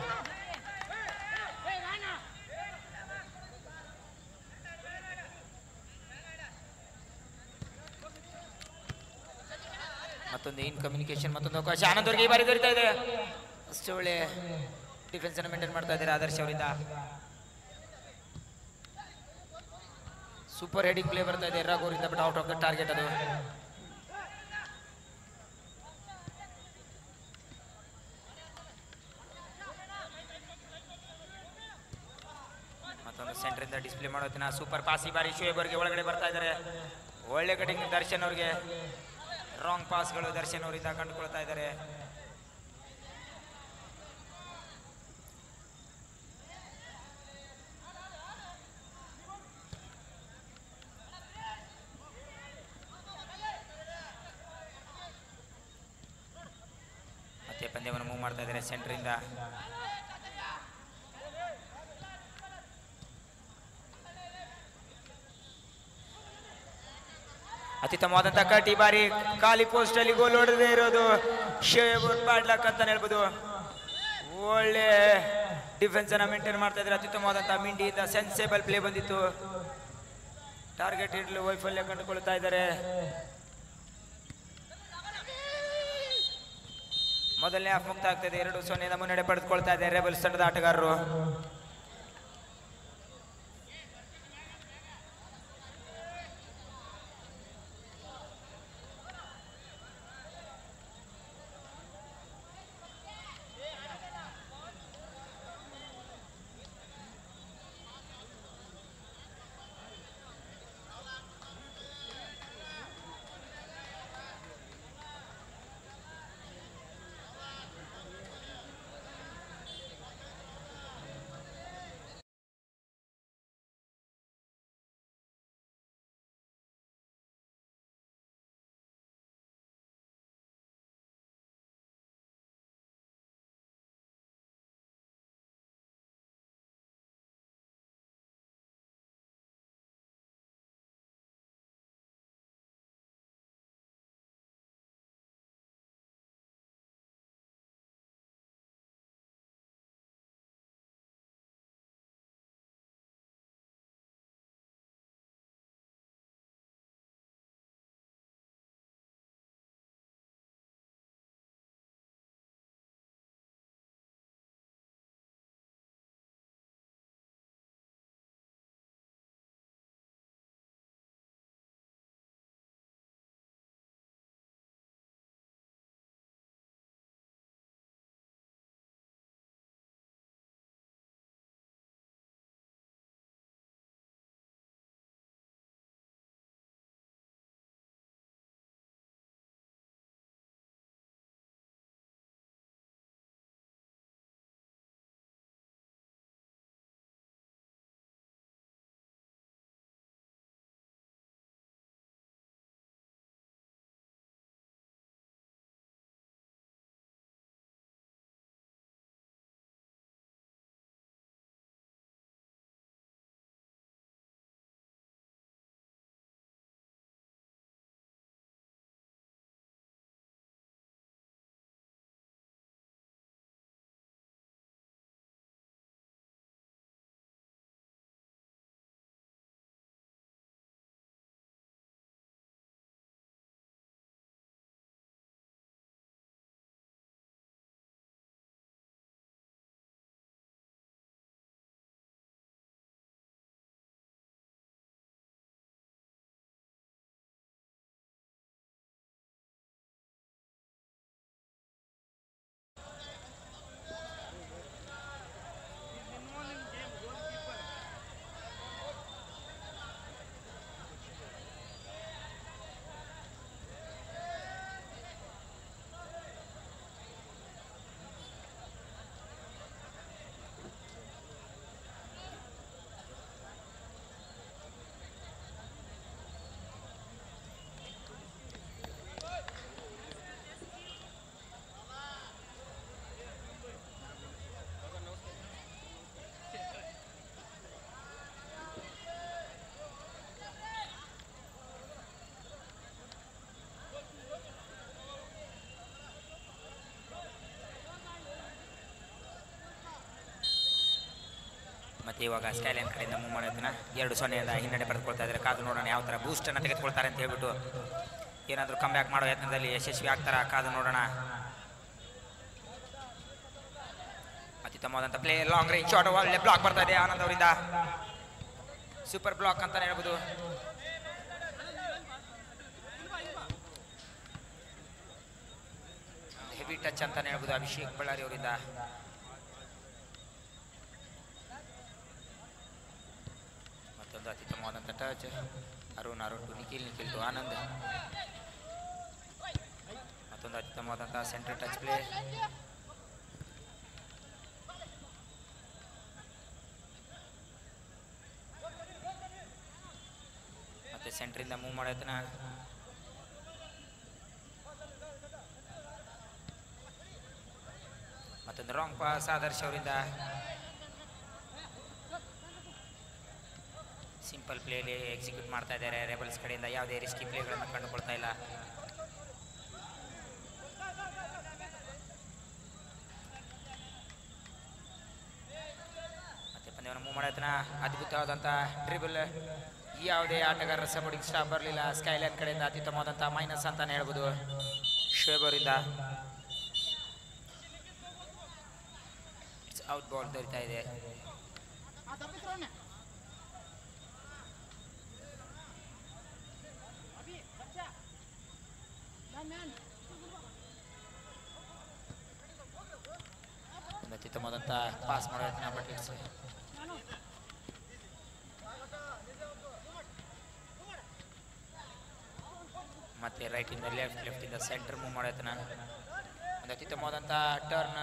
ಮತ್ತೊಂದು ಇನ್ ಕಮ್ಯುನಿಕೇಶನ್ ಮತ್ತೊಂದು ಅವಕಾಶ ಆನಂದ್ ಅವ್ರಿಗೆ ಈ ಬಾರಿ ದೊರೀತಾ ಇದೆ ಅಷ್ಟು ಒಳ್ಳೆ ಡಿಫೆನ್ಸ್ ಅನ್ನು ಮೇಂಟೈನ್ ಮಾಡ್ತಾ ಇದ್ದಾರೆ ಆದರ್ಶ್ ಅವರಿಂದ ಸೂಪರ್ ಹೆಡಿಂಗ್ ಪ್ಲೇ ಬರ್ತಾ ಇದೆ ರಾಘವರಿಂದ but out of the target ಅದು ಮತ್ತೊಂದು ಸೆಂಟ್ರಿಂದ ಡಿಸ್ಪ್ಲೇ ಮಾಡೋದನ್ನ ಸೂಪರ್ ಪಾಸ್ ಈ ಬಾರಿ ಶೋಯಬ್ ಅವರಿಗೆ ಒಳಗಡೆ ಬರ್ತಾ ಇದ್ದಾರೆ ಒಳ್ಳೆ ಕಟಿಂಗ್ ದರ್ಶನ್ ಅವ್ರಿಗೆ ರಾಂಗ್ ಪಾಸ್ಗಳು ದರ್ಶನ್ ಅವರಿಂದ ಕಂಡುಕೊಳ್ತಾ ಇದ್ದಾರೆ ಮತ್ತೆ ಪಂದ್ಯವನ್ನು ಮೂವ್ ಮಾಡ್ತಾ ಇದ್ದಾರೆ ಸೆಂಟ್ರಿಂದ ಅತ್ಯುತ್ತಮವಾದಂಥ ಕಟ್ ಈ ಬಾರಿ ಖಾಲಿ ಪೋಸ್ಟ್ ಅಲ್ಲಿ ಗೋಲ್ ಹೊಡೆದೇ ಇರೋದು ಶೇಬ್ ಪಾಡ್ಲಕ್ ಅಂತ ಹೇಳ್ಬೋದು ಒಳ್ಳೆ ಡಿಫೆನ್ಸ್ ಅನ್ನ ಮೇಂಟೈನ್ ಮಾಡ್ತಾ ಇದ್ರೆ ಅತ್ಯುತ್ತಮವಾದಂಥ ಮಿಂಡಿಯಿಂದ ಸೆನ್ಸೇಬಲ್ ಪ್ಲೇ ಬಂದಿತ್ತು ಟಾರ್ಗೆಟ್ ಇಡಲು ವೈಫಲ್ಯ ಕಂಡುಕೊಳ್ತಾ ಇದ್ದಾರೆ ಮೊದಲನೇ ಹಾಫ್ ಮುಕ್ತ ಆಗ್ತದೆ ಎರಡು ಸೊನ್ನೆಯಿಂದ ಮುನ್ನಡೆ ಪಡೆದುಕೊಳ್ತಾ ಇದೆ ರೆಬಲ್ಸ್ ತಂಡದ ಆಟಗಾರರು ಮತ್ತೆ ಇವಾಗ ಸ್ಕೈಲೈನ್ ಕಡೆಯಿಂದ ಮೂವ್ ಮಾಡೋದನ್ನ ಎರಡು ಸೊನ್ನೆಯಿಂದ ಹಿನ್ನಡೆ ಪಡೆದುಕೊಳ್ತಾ ಇದ್ದಾರೆ ಕಾದು ನೋಡೋಣ ಯಾವ ಥರ ಬೂಸ್ಟನ್ನು ತೆಗೆದುಕೊಳ್ತಾರೆ ಅಂತ ಹೇಳ್ಬಿಟ್ಟು ಏನಾದರೂ ಕಮ್ ಬ್ಯಾಕ್ ಮಾಡೋ ಯತ್ನದಲ್ಲಿ ಯಶಸ್ವಿ ಆಗ್ತಾರ ಕಾದು ನೋಡೋಣ ಅತ್ಯುತ್ತಮವಾದಂಥ ಪ್ಲೇ ಲಾಂಗ್ ರೇಂಜ್ ಶಾಟ್ ಒಳ್ಳೆ ಬ್ಲಾಕ್ ಬರ್ತಾ ಇದೆ ಆನಂದ್ ಅವರಿಂದ ಸೂಪರ್ ಬ್ಲಾಕ್ ಅಂತಾನೆ ಹೇಳ್ಬೋದು ಹೆವಿ ಟಚ್ ಅಂತಾನೆ ಹೇಳ್ಬೋದು ಅಭಿಷೇಕ್ ಬಳ್ಳಾರಿ ಅವರಿಂದ ಮತ್ತೊಂದು ಅತ್ಯುತ್ತಮವಾದಂಥ touch Arun Arun to Nikhil Nikhil to Anand ಮತ್ತೊಂದು ಅತ್ಯುತ್ತಮವಾದಂಥ ಸೆಂಟರ್ ಟಚ್ ಪ್ಲೇ ಮತ್ತೆ ಸೆಂಟ್ರಿಂದ ಮೂವ್ ಮಾಡೋದನ್ನ ಮತ್ತೊಂದು ರಾಂಗ್ ಪಾಸ್ ಆದರ್ಶ್ ಅವರಿಂದ ಸಿಂಪಲ್ ಪ್ಲೇಲಿ ಎಕ್ಸಿಕ್ಯೂಟ್ ಮಾಡ್ತಾ ಇದ್ದಾರೆ ರೆಬಲ್ಸ್ ಕಡೆಯಿಂದ ಯಾವುದೇ ರಿಸ್ಕಿ ಪ್ಲೇಗಳನ್ನು ಕಂಡುಕೊಳ್ತಾ ಇಲ್ಲ ಮತ್ತೆ ಪಂದ್ಯವನ್ನು ಮೂವ್ ಮಾಡತನ ಅದ್ಭುತವಾದಂಥ ಡ್ರಿಬಲ್ ಯಾವುದೇ ಆಟಗಾರರ ಸಪೋರ್ಟಿಂಗ್ ಸ್ಟಾಪ್ ಬರಲಿಲ್ಲ ಸ್ಕೈಲೈನ್ ಕಡೆಯಿಂದ ಅತ್ಯುತ್ತಮವಾದಂಥ ಮೈನಸ್ ಅಂತಾನೆ ಹೇಳ್ಬೋದು ಶೋಯಬ್ ಅವರಿಂದ ಔಟ್ ಬಾಲ್ ದೊರೀತಾ ಇದೆ ಒಂದು ಅತ್ಯುತ್ತಮವಾದಂಥ ಪಾಸ್ ಮಾಡೋ ಯತ್ನ ಬಟ್ ಇಟ್ಸ್ ಮತ್ತೆ ರೈಟ್ ಇಂದ ಲೆಫ್ಟ್ ಲೆಫ್ಟ್ ಇಂದ ಸೆಂಟರ್ ಮೂವ್ ಮಾಡೋ ಯತ್ನ ಒಂದು ಅತ್ಯುತ್ತಮವಾದಂಥ ಟರ್ನ್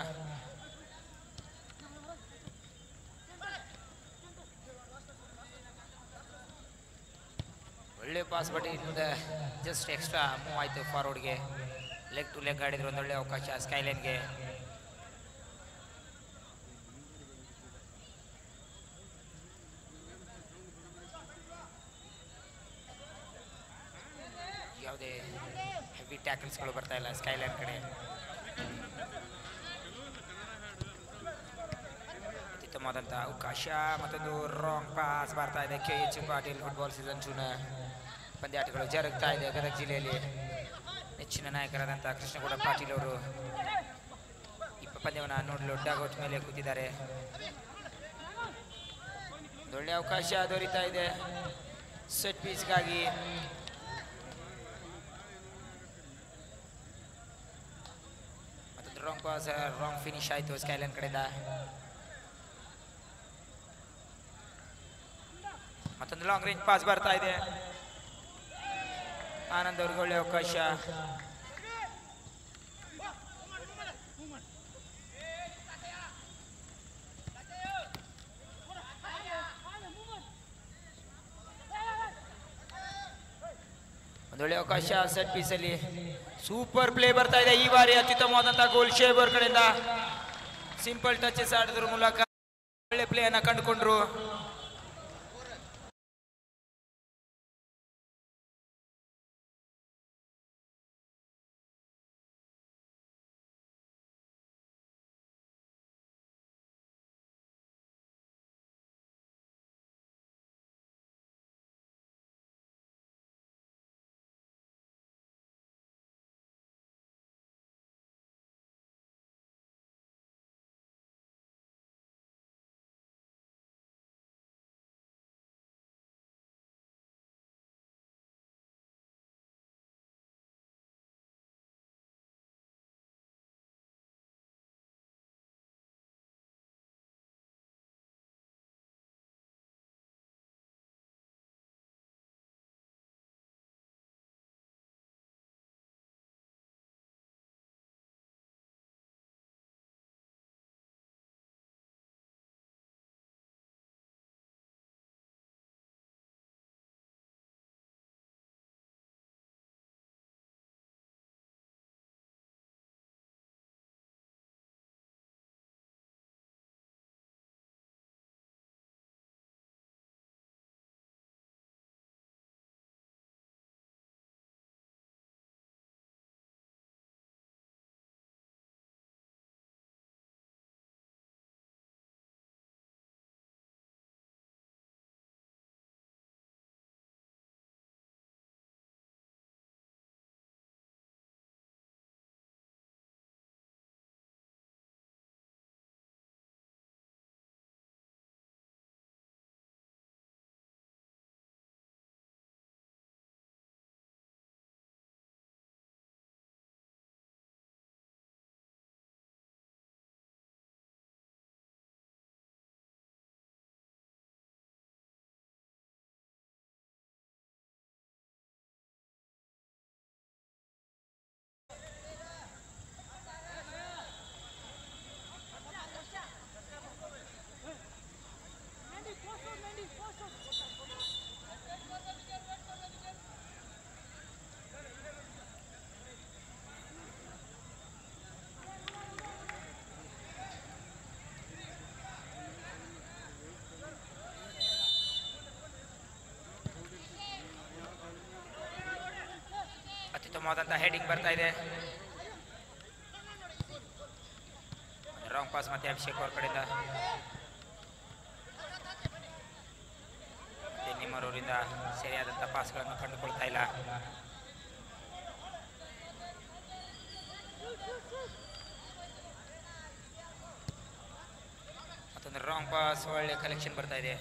ಒಳ್ಳೆ ಪಾಸ್ ಬಟ್ ಇಲ್ಲಿಂದ ಜಸ್ಟ್ ಎಕ್ಸ್ಟ್ರಾ ಮೂವ್ ಆಯಿತು ಫಾರ್ವರ್ಡ್ಗೆ ಲೆಗ್ ಟು ಲೆಗ್ ಆಡಿದ್ರೆ ಒಂದು ಒಳ್ಳೆ ಅವಕಾಶ ಸ್ಕೈಲೈನ್ಗೆ ಯಾವುದೇ ಹೆವಿ ಟ್ಯಾಕಲ್ಸ್ಗಳು ಬರ್ತಾ ಇಲ್ಲ ಸ್ಕೈಲೈನ್ ಕಡೆ ಅತ್ಯುತ್ತಮವಾದಂಥ ಅವಕಾಶ ಮತ್ತೊಂದು ರಾಂಗ್ ಪಾಸ್ ಬರ್ತಾ ಇದೆ K H Patil football season ಟೂನ ಪಂದ್ಯಾಟಗಳು ಜರುಗ್ತಾ ಇದೆ ಗದಗ ಜಿಲ್ಲೆಯಲ್ಲಿ ನೆಚ್ಚಿನ ನಾಯಕರಾದಂಥ ಕೃಷ್ಣಗೌಡ ಪಾಟೀಲ್ ಅವರು ಈ ಪಂದ್ಯವನ್ನು ನೋಡಲು ಡಾಗೌಟ್ ಮೇಲೆ ಕೂತಿದ್ದಾರೆ ಒಂದು ಒಳ್ಳೆ ಅವಕಾಶ ದೊರೀತಾ ಇದೆ ಸೆಟ್ ಪೀಸ್ಗಾಗಿ ಮತ್ತೊಂದು ರಾಂಗ್ ಪಾಸ್ ರಾಂಗ್ ಫಿನಿಶ್ ಆಯಿತು ಸ್ಕೈಲೈನ್ ಕಡೆಯಿಂದ ಮತ್ತೊಂದು ಲಾಂಗ್ ರೇಂಜ್ ಪಾಸ್ ಬರ್ತಾ ಇದೆ ಆನಂದ್ ಅವ್ರಿಗೆ ಒಳ್ಳೆ ಅವಕಾಶ ಒಂದೊಳ್ಳೆ ಅವಕಾಶ ಸೆಟ್ ಪೀಸಲ್ಲಿ ಸೂಪರ್ ಪ್ಲೇ ಬರ್ತಾ ಇದೆ ಈ ಬಾರಿ ಅತ್ಯುತ್ತಮವಾದಂತಹ ಗೋಲ್ ಶೇಬರ್ ಕಡೆಯಿಂದ ಸಿಂಪಲ್ ಟಚಸ್ ಆಡೋದ್ರ ಮೂಲಕ ಒಳ್ಳೆ ಪ್ಲೇ ಅನ್ನ ಕಂಡುಕೊಂಡ್ರು ಉತ್ತಮವಾದಂಥ ಹೆಡಿಂಗ್ ಬರ್ತಾ ಇದೆ ರಾಂಗ್ ಪಾಸ್ ಮತ್ತೆ ಅಭಿಷೇಕ್ ಅವ್ರ ಕಡೆಯಿಂದ ಮತ್ತೆ ನಿಮ್ಮರವರಿಂದ ಸರಿಯಾದಂಥ ಪಾಸ್ಗಳನ್ನು ಕಂಡುಕೊಳ್ತಾ ಇಲ್ಲ ಮತ್ತೊಂದು ರಾಂಗ್ ಪಾಸ್ ಒಳ್ಳೆ ಕಲೆಕ್ಷನ್ ಬರ್ತಾ ಇದೆ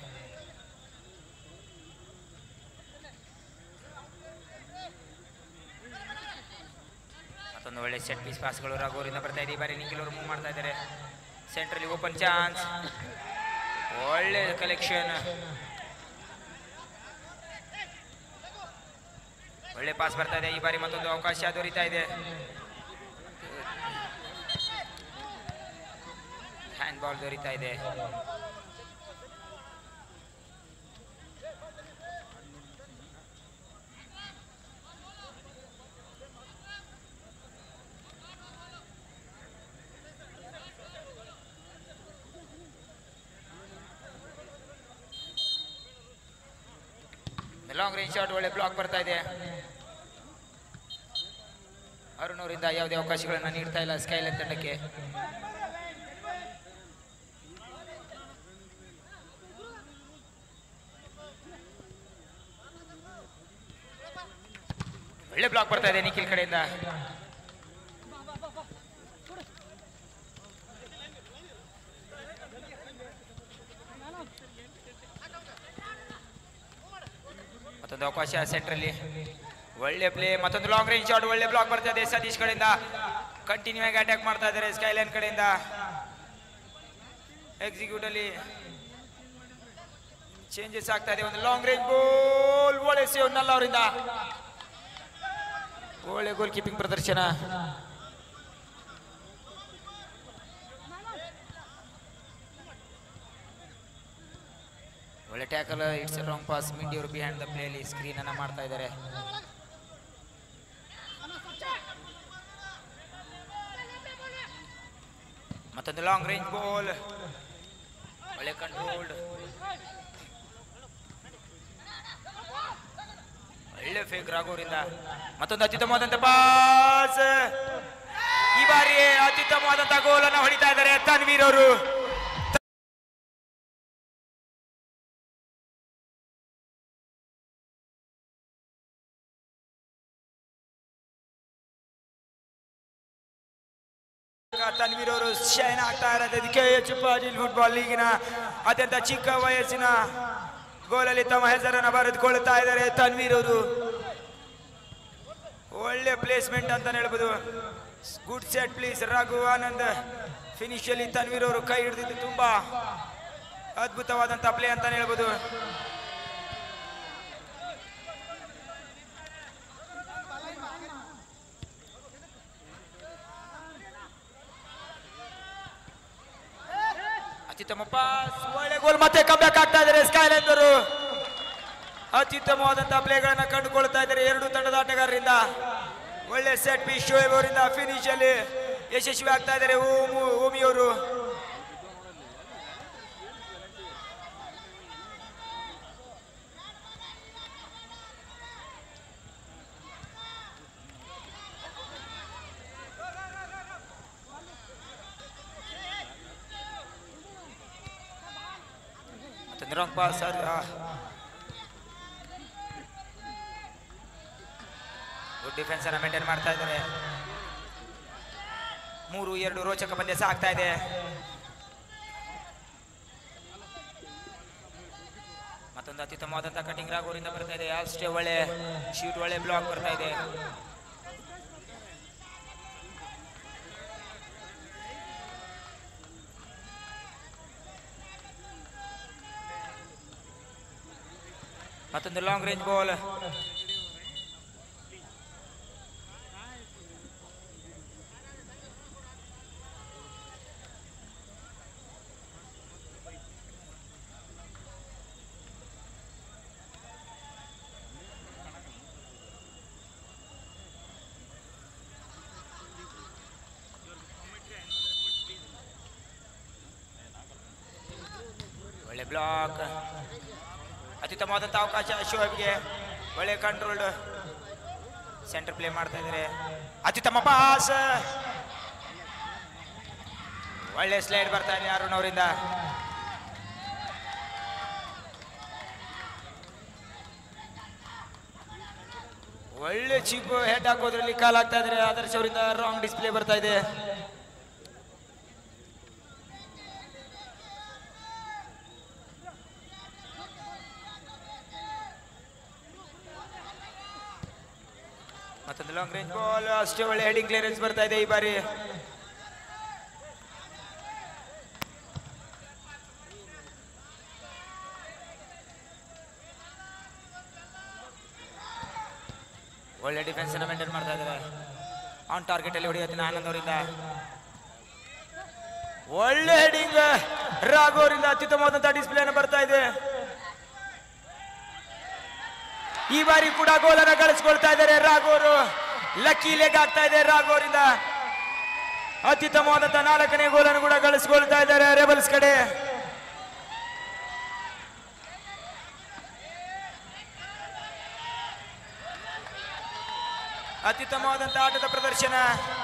ಮತ್ತೊಂದು ಒಳ್ಳೆ ಸೆಟ್ ಪೀಸ್ ಪಾಸ್ಗಳು ರಘುವರಿಂದ ಬರ್ತಾ ಇದೆ ಈ ಬಾರಿ ನಿಖಿಲ್ ಅವರು ಮೂವ್ ಮಾಡ್ತಾ ಇದ್ದಾರೆ ಸೆಂಟ್ರಲ್ಲಿ ಓಪನ್ ಚಾನ್ಸ್ ಒಳ್ಳೆ ಕಲೆಕ್ಷನ್ ಒಳ್ಳೆ ಪಾಸ್ ಬರ್ತಾ ಇದೆ ಈ ಬಾರಿ ಮತ್ತೊಂದು ಅವಕಾಶ ದೊರೀತಾ ಇದೆ ಹ್ಯಾಂಡ್ ಬಾಲ್ ದೊರೀತಾ ಇದೆ ಲಾಂಗ್ ರೇಂಜ್ ಶಾಟ್ ಒಳ್ಳೆ ಬ್ಲಾಕ್ ಬರ್ತಾ ಇದೆ ಅರುಣ್ ಅವರಿಂದ ಯಾವುದೇ ಅವಕಾಶಗಳನ್ನು ನೀಡ್ತಾ ಇಲ್ಲ ಸ್ಕೈಲೈನ್ ತಂಡಕ್ಕೆ ಒಳ್ಳೆ ಬ್ಲಾಕ್ ಬರ್ತಾ ಇದೆ ನಿಖಿಲ್ ಕಡೆಯಿಂದ ಮತ್ತೊಂದು ಅವಕಾಶ ಸೆಂಟ್ರಲ್ಲಿ ಒಳ್ಳೆ ಪ್ಲೇ ಮತ್ತೊಂದು ಲಾಂಗ್ ರೇಂಜ್ ಶಾಟ್ ಒಳ್ಳೆ ಬ್ಲಾಕ್ ಬರ್ತಾ ಇದೆ ಸತೀಶ್ ಕಡೆಯಿಂದ ಕಂಟಿನ್ಯೂ ಆಗಿ ಅಟ್ಯಾಕ್ ಮಾಡ್ತಾ ಇದ್ದಾರೆ ಸ್ಕೈಲೈನ್ ಕಡೆಯಿಂದ ಎಕ್ಸಿಕ್ಯೂಟ್ ಅಲ್ಲಿ ಚೇಂಜಸ್ ಆಗ್ತಾ ಇದೆ ಒಂದು ಲಾಂಗ್ ರೇಂಜ್ ಗೋಲ್ ಒಳ್ಳೆ ಸೇವ್ ನಲ್ಲ ಅವರಿಂದ ಒಳ್ಳೆ ಗೋಲ್ ಕೀಪಿಂಗ್ ಪ್ರದರ್ಶನ ಒಳ್ಳೆ ಟ್ಯಾಕಲ್ ಇಟ್ಸ್ ರಾಂಗ್ ಪಾಸ್ ಮಿಂಡಿ ಅವರು ಬಿಹೈಂಡ್ ದ ಪ್ಲೇ ಅಲ್ಲಿ ಸ್ಕ್ರೀನ್ ಅನ್ನ ಮಾಡ್ತಾ ಇದ್ದಾರೆ ಮತ್ತೊಂದು ಲಾಂಗ್ ರೇಂಜ್ ಬಾಲ್ ಒಳ್ಳೆ ಕಂಟ್ರೋಲ್ಡ್ ಒಳ್ಳೆ ಫೇಕ್ ರಾಘವರಿಂದ ಮತ್ತೊಂದು ಅತ್ಯುತ್ತಮವಾದಂತ ಪಾಸ್ ಈ ಬಾರಿ ಅತ್ಯುತ್ತಮವಾದಂತ ಗೋಲ್ ಅನ್ನ ಹೊಡಿತಾ ಇದ್ದಾರೆ ತನ್ವೀರ್ ಅವರು ತನ್ವೀರ್ ಅವರು ಶೈನ್ ಆಗ್ತಾ ಇರೋದು ಇದಕ್ಕೆ ಹೆಚ್ಚು ಪಾಜಿಲ್ ಫುಟ್ಬಾಲ್ ಲೀಗಿನ ಅತ್ಯಂತ ಚಿಕ್ಕ ವಯಸ್ಸಿನ ಗೋಲಲ್ಲಿ ತಮ್ಮ ಹೆಸರನ್ನು ಬರೆದುಕೊಳ್ತಾ ಇದ್ದಾರೆ ತನ್ವೀರ್ ಅವರು ಒಳ್ಳೆ ಪ್ಲೇಸ್ಮೆಂಟ್ ಅಂತ ಹೇಳ್ಬೋದು good set piece Raghu Anand ಫಿನಿಶಲ್ಲಿ ತನ್ವೀರ್ ಅವರು ಕೈ ಹಿಡಿದಿದ್ದು ತುಂಬಾ ಅದ್ಭುತವಾದಂತ ಪ್ಲೇ ಅಂತ ಹೇಳ್ಬೋದು ಅತ್ಯುತ್ತಮ ಪಾಸ್ ಒಳ್ಳೆ ಗೋಲ್ ಮತ್ತೆ ಕಮ್ಬ್ಯಾಕ್ ಆಗ್ತಾ ಇದ್ದಾರೆ ಸ್ಕೈಲೈನ್ ಅವರು ಅತ್ಯುತ್ತಮವಾದಂತಹ ಪ್ಲೇಗಳನ್ನ ಕಂಡುಕೊಳ್ತಾ ಇದ್ದಾರೆ ಎರಡು ತಂಡದ ಆಟಗಾರರಿಂದ ಒಳ್ಳೆ ಸೆಟ್ ಪಿ ಶೋಯಬ್ ಅವರಿಂದ ಫಿನಿಶ್ ಅಲ್ಲಿ ಯಶಸ್ವಿ ಆಗ್ತಾ ಇದ್ದಾರೆ ಓಮು ಓಮಿ ಅವರು ಮತ್ತೊಂದು ರಾಂಗ್ ಪಾಸ್ ಗುಡ್ ಡಿಫೆನ್ಸ್ ಅನ್ನ ಮೇಂಟೈನ್ ಮಾಡ್ತಾ ಇದ್ದಾರೆ ಮೂರು ಎರಡು ರೋಚಕ ಪಂದ್ಯ ಸಾಗ್ತಾ ಇದೆ ಮತ್ತೊಂದು ಅತ್ಯುತ್ತಮವಾದಂತಹ ಕಟಿಂಗ್ ರಾಗೋರಿಂದ ಬರ್ತಾ ಇದೆ ಅಷ್ಟೇ ಒಳ್ಳೆ ಶೂಟ್ ಒಳ್ಳೆ ಬ್ಲಾಕ್ ಬರ್ತಾ ಇದೆ ಮತ್ತೊಂದು ಲಾಂಗ್ ರೇಂಜ್ ಬಾಲ್ ಒಳ್ಳೆ ಬ್ಲಾಕ್ ಅತ್ಯುತ್ತಮವಾದಂಥ ಅವಕಾಶ ಶೋಬ್ಗೆ ಒಳ್ಳೆ ಕಂಟ್ರೋಲ್ಡ್ ಸೆಂಟರ್ ಪ್ಲೇ ಮಾಡ್ತಾ ಇದ್ದಾರೆ ಅತ್ಯುತ್ತಮ ಪಾಸ್ ಒಳ್ಳೆ ಸ್ಲೈಡ್ ಬರ್ತಾ ಇದೆ ಅರುಣ್ ಅವರಿಂದ ಒಳ್ಳೆ ಚೀಪ್ ಹೆಡ್ ಹಾಕೋದ್ರಲ್ಲಿ ಕಾಲ್ ಆಗ್ತಾ ಇದ್ರೆ ಆದರ್ಶ್ ಅವರಿಂದ ರಾಂಗ್ ಡಿಸ್ಪ್ಲೇ ಬರ್ತಾ ಇದೆ ಮತ್ತೊಂದು ಲಾಂಗ್ ರೇಂಜ್ ಬಾಲ್ ಅಷ್ಟೇ ಒಳ್ಳೆ ಹೆಡಿಂಗ್ ಕ್ಲಿಯರೆನ್ಸ್ ಬರ್ತಾ ಇದೆ ಈ ಬಾರಿ ಒಳ್ಳೆ ಡಿಫೆನ್ಸ್ ಅನ್ನ ಮೇಂಟೈನ್ ಮಾಡ್ತಾ ಇದ್ದಾರೆ ಆನ್ ಟಾರ್ಗೆಟ್ ಅಲ್ಲಿ ಹೊಡೆಯುತ್ತೆ ಆನಂದ್ ಅವರಿಂದ ಒಳ್ಳೆ ಹೆಡಿಂಗ್ ರಾಘು ಅವರಿಂದ ಅತ್ಯುತ್ತಮವಾದಂತಹ ಡಿಸ್ಪ್ಲೇ ಅನ್ನು ಬರ್ತಾ ಇದೆ ಈ ಬಾರಿ ಕೂಡ ಗೋಲನ್ನ ಗಳಿಸ್ಕೊಳ್ತಾ ಇದ್ದಾರೆ ರಾಘು ಅವರು ಲಕ್ಕಿ ಲೆಗ್ ಆಗ್ತಾ ಇದೆ ರಾಘು ಅವರಿಂದ ಅತ್ಯುತ್ತಮವಾದಂತಹ ನಾಲ್ಕನೇ ಗೋಲನ್ನು ಕೂಡ ಗಳಿಸ್ಕೊಳ್ತಾ ಇದ್ದಾರೆ ರೆಬಲ್ಸ್ ಕಡೆ ಅತ್ಯುತ್ತಮವಾದಂತಹ ಆಟದ ಪ್ರದರ್ಶನ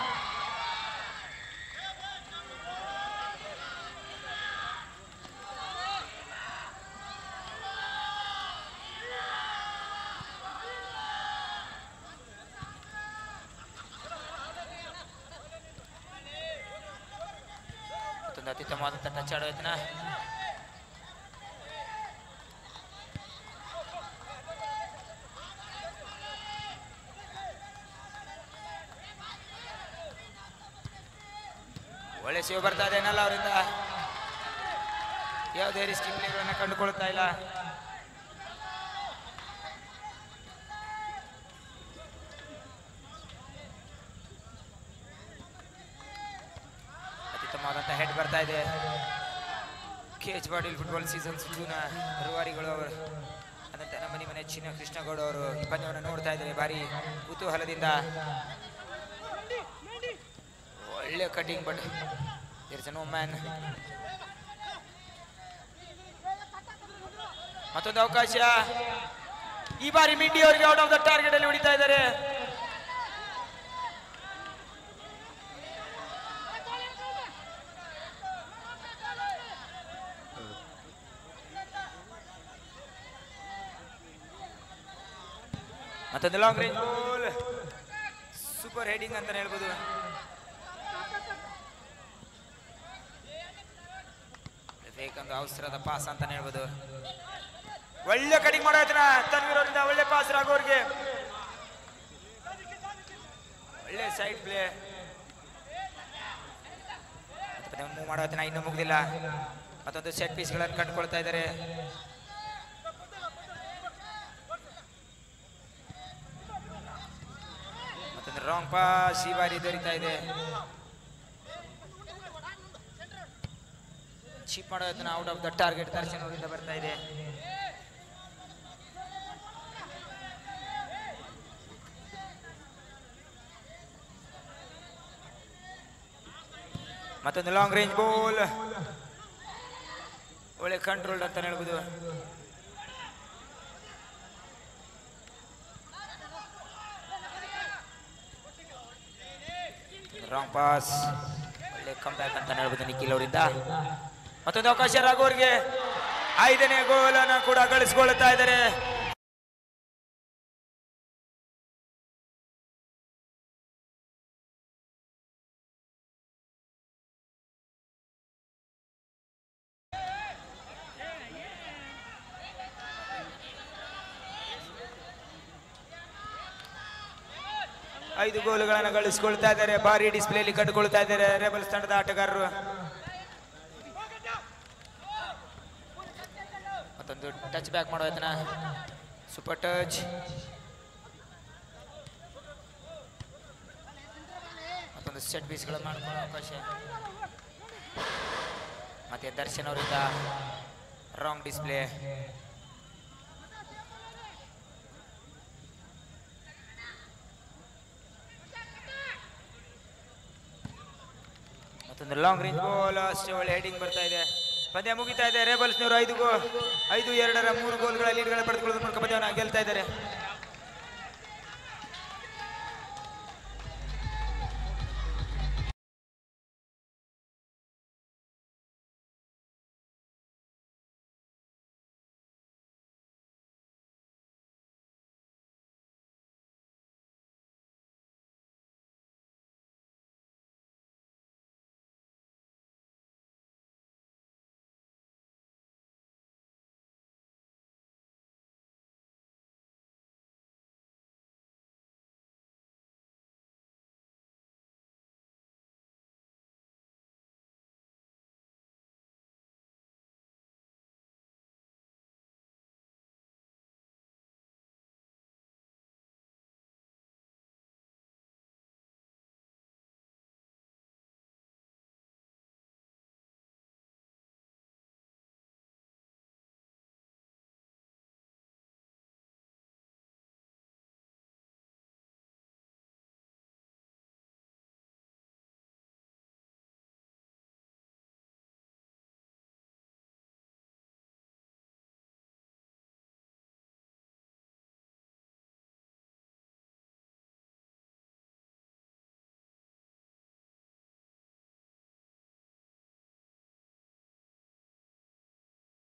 ಮತ್ತೊಂದು ಅತ್ಯುತ್ತಮವಾದಂತಹ ಟಚ್ ಆಡೋ ಯತ್ನ ಒಳ್ಳೆ ಸೇವ್ ಬರ್ತಾ ಇದೆ ಏನಲ್ಲ ಅವರಿಂದ ಯಾವುದೇ ರಿಸ್ಕಿ ಪ್ಲೇಗಳನ್ನು ಕಂಡುಕೊಳ್ತಾ ಇಲ್ಲ ಅತ್ಯುತ್ತಮವಾದಂಥ ಹೆಡ್ ಬರ್ತಾ ಇದೆ K H Patil football season ಸುತ್ತೂನ ರೂವಾರಿಗಳು ಅವರು ಅದಂತ ನಮ್ಮ ನಿಮ್ಮ ನೆಚ್ಚಿನ ಕೃಷ್ಣಗೌಡ ಅವರು ಈ ಪಂದ್ಯವನ್ನು ನೋಡ್ತಾ ಇದ್ದಾರೆ ಭಾರಿ ಕುತೂಹಲದಿಂದ ಒಳ್ಳೆ cutting but it's no man ಮತ್ತೊಂದು ಅವಕಾಶ ಈ ಬಾರಿ ಮಿಂಡಿ ಅವರಿಗೆ ಔಟ್ ಆಫ್ ದ ಟಾರ್ಗೆಟ್ ಅಲ್ಲಿ ಹೊಡಿತಾ ಇದ್ದಾರೆ ಮತ್ತೊಂದು long range goal super heading ಅಂತ ಹೇಳ್ಬೋದು ಬೇಕಂದು ಅವಸರದ ಪಾಸ್ ಅಂತ ಹೇಳ್ಬೋದು ಒಳ್ಳೆ ಕಟಿಂಗ್ ಮಾಡೋಯ್ತನ ತನ್ವೀರ್ ಅವರಿಂದ ಒಳ್ಳೆ ಪಾಸ್ ರಾಘವ್ರಿಗೆ ಒಳ್ಳೆ ಸೈಡ್ ಪ್ಲೇ ಮೂವ್ ಮಾಡೋಯ್ತನ ಇನ್ನೂ ಮುಗ್ದಿಲ್ಲ ಮತ್ತೊಂದು ಸೆಟ್ ಪೀಸ್ಗಳನ್ನು ಕಂಡುಕೊಳ್ತಾ ಇದ್ದಾರೆ ಮತ್ತೊಂದು ರಾಂಗ್ ಪಾಸ್ ಈ ಬಾರಿ ದೊರೀತಾ ಇದೆ ಚೀಪ್ ಮಾಡೋದನ್ನ out of the target Darshan ಅವರಿಂದ ಬರ್ತಾ ಇದೆ ಮತ್ತೊಂದು ಲಾಂಗ್ ರೇಂಜ್ ಬೋಲ್ ಒಳ್ಳೆ ಕಂಟ್ರೋಲ್ಡ್ ಅಂತ ಹೇಳ್ಬೋದು ರಾಂಗ್ ಪಾಸ್ ಒಳ್ಳೆ ಕಮ್ ಬ್ಯಾಕ್ ಅಂತ ಹೇಳ್ಬೋದು ನಿಖಿಲ್ ಅವರಿಂದ ಮತ್ತೊಂದು ಅವಕಾಶ ರಾಘು ಅವರಿಗೆ ಐದನೇ ಗೋಲನ್ನ ಕೂಡ ಗಳಿಸಿಕೊಳ್ಳುತ್ತಾ ಇದ್ದಾರೆ ಐದು ಗೋಲುಗಳನ್ನು ಗಳಿಸಿಕೊಳ್ತಾ ಇದ್ದಾರೆ ಭಾರಿ ಡಿಸ್ಪ್ಲೇಲಿ ಕಂಡುಕೊಳ್ತಾ ಇದ್ದಾರೆ ರೆಬಲ್ಸ್ ತಂಡದ ಆಟಗಾರರು ಮತ್ತೊಂದು ಟಚ್ ಬ್ಯಾಕ್ ಮಾಡೋದನ್ನ ಸೂಪರ್ ಟಚ್ ಮತ್ತೊಂದು ಸೆಟ್ ಪೀಸ್ಗಳು ಮಾಡ್ಕೊಳ್ಳೋ ಅವಕಾಶ ಮತ್ತೆ ದರ್ಶನ್ ಅವರಿಂದ ರಾಂಗ್ ಡಿಸ್ಪ್ಲೇ ಮತ್ತೊಂದು ಲಾಂಗ್ ರೇಂಜ್ ಬಾಲ್ ಅಷ್ಟೇ ಒಳ್ಳೆ ಹೆಡಿಂಗ್ ಬರ್ತಾ ಇದೆ ಪಂದ್ಯ ಮುಗಿತಾ ಇದೆ ರೇಬಲ್ಸ್ನವರು ಐದು ಗೋ ಐದು ಎರಡರ ಮೂರು ಗೋಲ್ಗಳ ಲೀಡ್ಗಳ ಪಡೆದುಕೊಳ್ಳೋದ್ರ ಮೂಲಕ ಪಂದ್ಯವನ್ನು ಗೆಲ್ತಾ ಇದ್ದಾರೆ